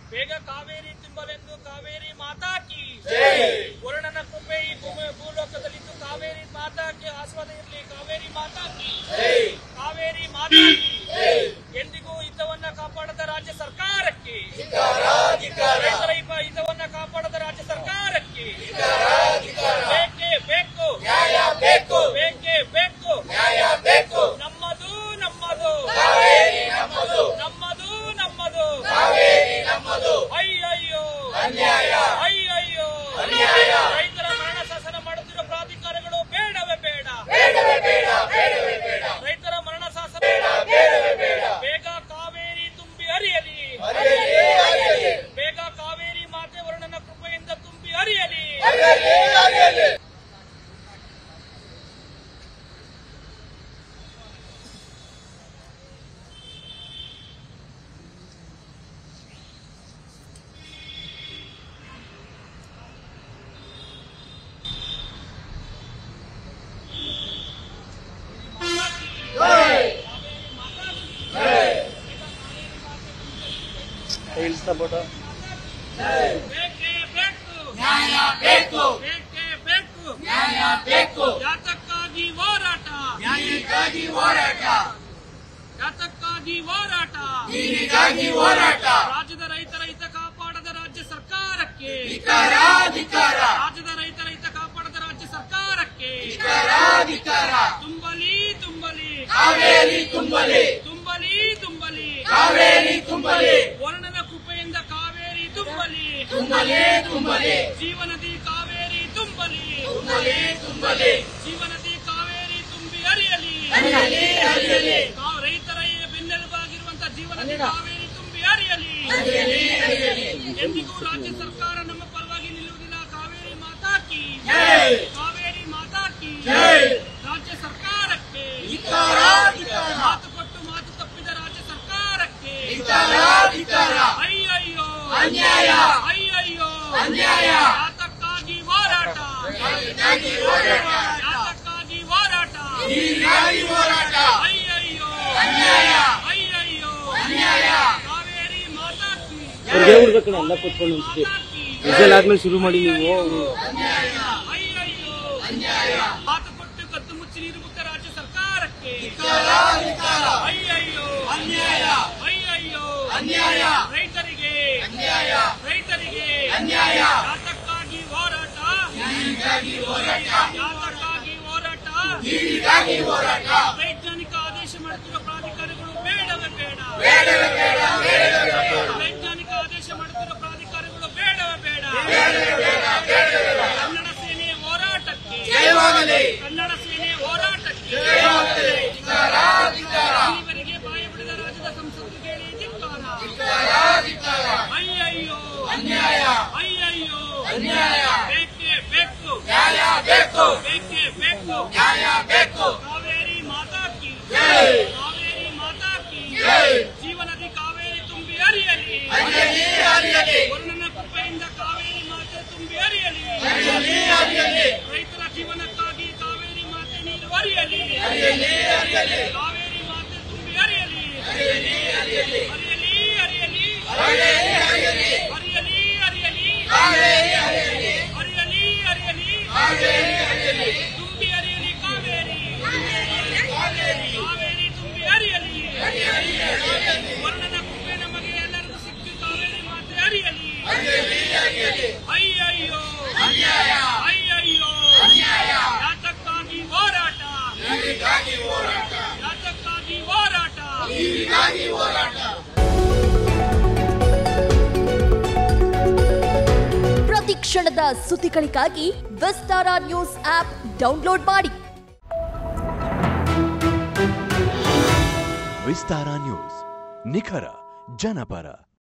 ಬೇಗ ಕಾವೇರಿ ತುಂಬಲೆಂದು ಕಾವೇರಿ ಮಾತಾ ಕಿ ವರುಣನ ಕೃಪೆ ಈ ಭೂಮಿ ಭೂಲೋಕದಲ್ಲಿದ್ದು ಕಾವೇರಿ ಮಾತಾ ಕಿ ಆಸ್ವಾದ ಇರಲಿ ಕಾವೇರಿ ಮಾತಾ ಕಿ ಕಾವೇರಿ ಮಾತಾ ಕಿ ಎಂದಿಗೂ ಹಿತವನ್ನ ಕಾಪಾಡದ ರಾಜ್ಯ ಸರ್ಕಾರಕ್ಕೆ ರೈತರ ಹಿತ- ಹಿತವನ್ನ ಕಾಪಾಡದ ರಾಜ್ಯ ಸರ್ಕಾರಕ್ಕೆ ಬೇಕೇ ಬೇಕು ಬೇಕು ಬೇಕೇ ಬೇಕು ನ್ಯಾಯ ಬೇಕು ನಮ್ಮದು ನಮ್ಮದು ಕಾವೇರಿ ನಮ್ಮದು ನಮ್ಮದು ನಮ್ಮದು ಕಾವೇರಿ ನಮ್ಮದು ಅಯ್ಯಯ್ಯೋ ಅನ್ಯಾಯ ಅಯ್ಯಯ್ಯೋ ಅನ್ಯಾಯ. ರೈತರ ಮರಣ ಶಾಸನ ಮಾಡುತ್ತಿರುವ ಪ್ರಾಧಿಕಾರಗಳು ಬೇಡವೇ ಬೇಡ ಬೇಡವೇ ಬೇಡ ಬೇಡವೇ ಬೇಡ ರೈತರ ಮರಣ ಶಾಸನ ಬೇಡವೇ ಬೇಡ ಬೇಗ ಕಾವೇರಿ ತುಂಬಿ ಹರಿಯಲಿ ಅರಿಯಲಿ ಅರಿಯಲಿ ಬೇಗ ಕಾವೇರಿ ಮಾತೆ ವರ್ಣನ ಕೃಪೆಯಿಂದ ತುಂಬಿ ಹರಿಯಲಿ ಅರಿಯಲಿ ಅರಿಯಲಿ ಬೇಕೇ ಬೇಕು ನ್ಯಾಯ ಬೇಕು ಬೇಕೇ ಬೇಕು ನ್ಯಾಯ ಬೇಕು ಯಾತಕ್ಕಾಗಿ ಹೋರಾಟ ನ್ಯಾಯಕ್ಕಾಗಿ ಹೋರಾಟ ಯಾತಕ್ಕಾಗಿ ಹೋರಾಟ ನೀರಿಗಾಗಿ ಹೋರಾಟ ರಾಜ್ಯದ ರೈತರ ಹಿತ ಕಾಪಾಡದ ರಾಜ್ಯ ಸರ್ಕಾರಕ್ಕೆ ಧಿಕ್ಕಾರ ಧಿಕ್ಕಾರ ರಾಜ್ಯದ ರೈತರ ಹಿತ ಕಾಪಾಡದ ರಾಜ್ಯ ಸರ್ಕಾರಕ್ಕೆ ಧಿಕ್ಕಾರ ಧಿಕ್ಕಾರ ತುಂಬಲಿ ತುಂಬಲಿ ಕಾವೇರಿ ತುಂಬಲಿ ತುಂಬಲಿ ತುಂಬಲಿ ಕಾವೇರಿ ತುಂಬಲಿ ವರ್ಣನ ಕೃಪೆಯಿಂದ ಕಾವೇರಿ ತುಂಬಲಿ ತುಂಬಲಿ ತುಂಬಲಿ ಜೀವನದಿ ಕಾವೇರಿ ತುಂಬಲಿ ತುಂಬಲಿ ತುಂಬಲಿ ಜೀವನದಿ ಕಾವೇರಿ ತುಂಬಿ ಹರಿಯಲಿ ಹರಿಯಲಿ ಹರಿಯಲಿ ಕಾ- ರೈತರ ಈ ಬೆನ್ನೆಲುಬಾಗಿರುವಂತಹ ಜೀವನದಿ ಕಾವೇರಿ ತುಂಬಿ ಹರಿಯಲಿ ಹರಿಯಲಿ ಹರಿಯಲಿ ಎಂದಿಗೂ ರಾಜ್ಯ ಸರ್ಕಾರ ನಮ್ಮ ಪರವಾಗಿ ನಿಲ್ಲುವುದಿಲ್ಲ ಕಾವೇರಿ ಮಾತಾ ಕಿ ಜೈ. ಕಾವೇರಿ ಮಾತಾ ಕಿ ಜೈ. ರಾಜ್ಯ ಸರ್ಕಾರಕ್ಕೆ ಧಿಕ್ಕಾರ ಧಿಕ್ಕಾರ ಮಾತು ಕೊಟ್ಟು ಮಾತು ತಪ್ಪಿದ ರಾಜ್ಯ ಸರ್ಕಾರಕ್ಕೆ ಧಿಕ್ಕಾರ ಧಿಕ್ಕಾರ ಅಯ್ಯಯ್ಯೋ ಅನ್ಯಾಯ. ಅಯ್ಯಯ್ಯೋ ಅನ್ಯಾಯ. ಯಾತಕ್ಕಾಗಿ ಹೋರಾಟ ನ್ಯಾಯಕ್ಕಾಗಿ ಹೋರಾಟ ಯಾತಕ್ಕಾಗಿ ಹೋರಾಟ ನೀರಿಗಾಗಿ ಹೋರಾಟ ಅಯ್ಯಯ್ಯೋ ಅನ್ಯಾಯ. ಅಯ್ಯಯ್ಯೋ ಅನ್ಯಾಯ. ಕಾವೇರಿ ಮಾತಾ ಕಿ ಅವ್ರಿಗೆ ಹೇಳ್ಬಿಡ್ಬೇಕು ಎಲ್ಲ ಕೂತ್ಕೊಂಡು ಒಂದ್ಸತಿ ಮಾತಾ ಕಿ ವಿಷಲ್ ಆದ್ಮೇಲೆ ಶುರು ಮಾಡಿ ನೀವು ಅಯ್ಯಯ್ಯೋ ಮಾತು ಕೊಟ್ಟು ಕದ್ದು ಮುಚ್ಚಿ ನೀರು ಬಿಟ್ಟ ರಾಜ್ಯ ಸರ್ಕಾರಕ್ಕೆ ಧಿಕ್ಕಾರ ಧಿಕ್ಕಾರ ಅಯ್ಯಯ್ಯೋ ಅನ್ಯಾಯ ಅಯ್ಯಯ್ಯೋ ಅನ್ಯಾಯ ರೈತರಿಗೆ ಅನ್ಯಾಯ ರೈತರಿಗೆ ಅನ್ಯಾಯ ಯಾತಕ್ಕಾಗಿ ಹೋರಾಟ ನೀರಿಗಾಗಿ ಹೋರಾಟ ಯಾತಕ್ಕಾಗಿ ಹೋರಾಟ ನೀರಿಗಾಗಿ ಹೋರಾಟ ವೈಜ್ಞಾನಿಕ ಆದೇಶ ಮಾಡುತ್ತಿರುವ ಪ್ರಾಧಿಕಾರಗಳು ಬೇಡವೇ ಬೇಡ ಬೇಡವೇ ಬೇಡ ಬೇಡವೇ ಬೇಡ ವೈಜ್ಞಾನಿಕ ಆದೇಶ ಮಾಡುತ್ತಿರುವ ಪ್ರಾಧಿಕಾರಗಳು ಬೇಡವೇ ಬೇಡ ಬೇಡವೇ ಬೇಡ ಬೇಡವೇ ಬೇಡ ಕನ್ನಡ ಸೇನೆ ಹೋರಾಟಕ್ಕೆ ಜಯವಾಗಲಿ ಕನ್ನಡ ಸೇನೆ ಹೋರಾಟಕ್ಕೆ ಜಯವಾಗಲಿ ಧಿಕ್ಕಾರ ಧಿಕ್ಕಾರ ಇಲ್ಲಿವರೆಗೆ ಬಾಯ ಬಿಡದ ರಾಜ್ಯದ ಸಂಸತ್ತು ಕೇಳಿ ಧಿಕ್ಕಾರ ಧಿಕ್ಕಾರ ಧಿಕ್ಕಾರ ಅಯ್ಯಯ್ಯೋ ಅನ್ಯಾಯ ಅಯ್ಯಯ್ಯೋ ಅನ್ಯಾಯ ಬೇಕೇ ಬೇಕು ನ್ಯಾಯ ಬೇಕು ಬೇಕೇ ಬೇಕು ನ್ಯಾಯ ಬೇಕು ಕಾವೇರಿ ಮಾತಾ ಕಿ ಜೈ. ಕಾವೇರಿ ಮಾತಾ ಕಿ ಜೈ. ಜೀವನದಿ ಕಾವೇರಿ ತುಂಬಿ ಹರಿಯಲಿ ಹರಿಯಲಿ ಹರಿಯಲಿ ವರ್ಣನ ಕೃಪೆಯಿಂದ ಕಾವೇರಿ ಮಾತೆ ತುಂಬಿ ಹರಿಯಲಿ ಹರಿಯಲಿ ಹರಿಯಲಿ ರೈತರ ಜೀವನಕ್ಕಾಗಿ ಕಾವೇರಿ ಮಾತೆ ನೀರು ಹರಿಯಲಿ ಹರಿಯಲಿ ಹರಿಯಲಿ ಕಾವೇರಿ ಮಾತೆ ತುಂಬಿ ಹರಿಯಲಿ ಹರಿಯಲಿ ಹರಿಯಲಿ ಹರಿಯಲಿ ಹರಿಯಲಿ ಹರಿಯಲಿ ಹರಿಯಲಿ ಹರಿಯಲಿ ಹರಿಯಲಿ ಕಾವೇರಿ ಹರಿಯಲಿ ಹರಿಯಲಿ ಹರಿಯಲಿ ಕಾವೇರಿ ಹರಿಯಲಿ ತುಂಬಿ ಹರಿಯಲಿ ಕಾವೇರಿ ಕಾವೇರಿ ಕಾವೇರಿ ತುಂಬಿ ಹರಿಯಲಿ ಹರಿಯಲಿ ಹರಿಯಲಿ ವರ್ಣನ ಕೃಪೆ ನಮಗೆ ಎಲ್ಲರಿಗೂ ಸಿಕ್ಕಿ ಕಾವೇರಿ ಮಾತೆ ಹರಿಯಲಿ ಹರಿಯಲಿ ಹರಿಯಲಿ ಅಯ್ಯಯ್ಯೋ ಅನ್ಯಾಯ ಅಯ್ಯಯ್ಯೋ ಅನ್ಯಾಯ ಯಾತಕ್ಕಾಗಿ ಹೋರಾಟ ನೀರಿಗಾಗಿ ಹೋರಾಟ ಯಾತಕ್ಕಾಗಿ ಹೋರಾಟ ನೀರಿಗಾಗಿ ಹೋರಾಟ ಪ್ರತಿ ಕ್ಷಣದ ಸುದ್ದಿಗಳಿಗಾಗಿ ವಿಸ್ತಾರ ನ್ಯೂಸ್ ಆಪ್ ಡೌನ್ಲೋಡ್ ಮಾಡಿ ವಿಸ್ತಾರ ನ್ಯೂಸ್ ನಿಖರ ಜನಪರ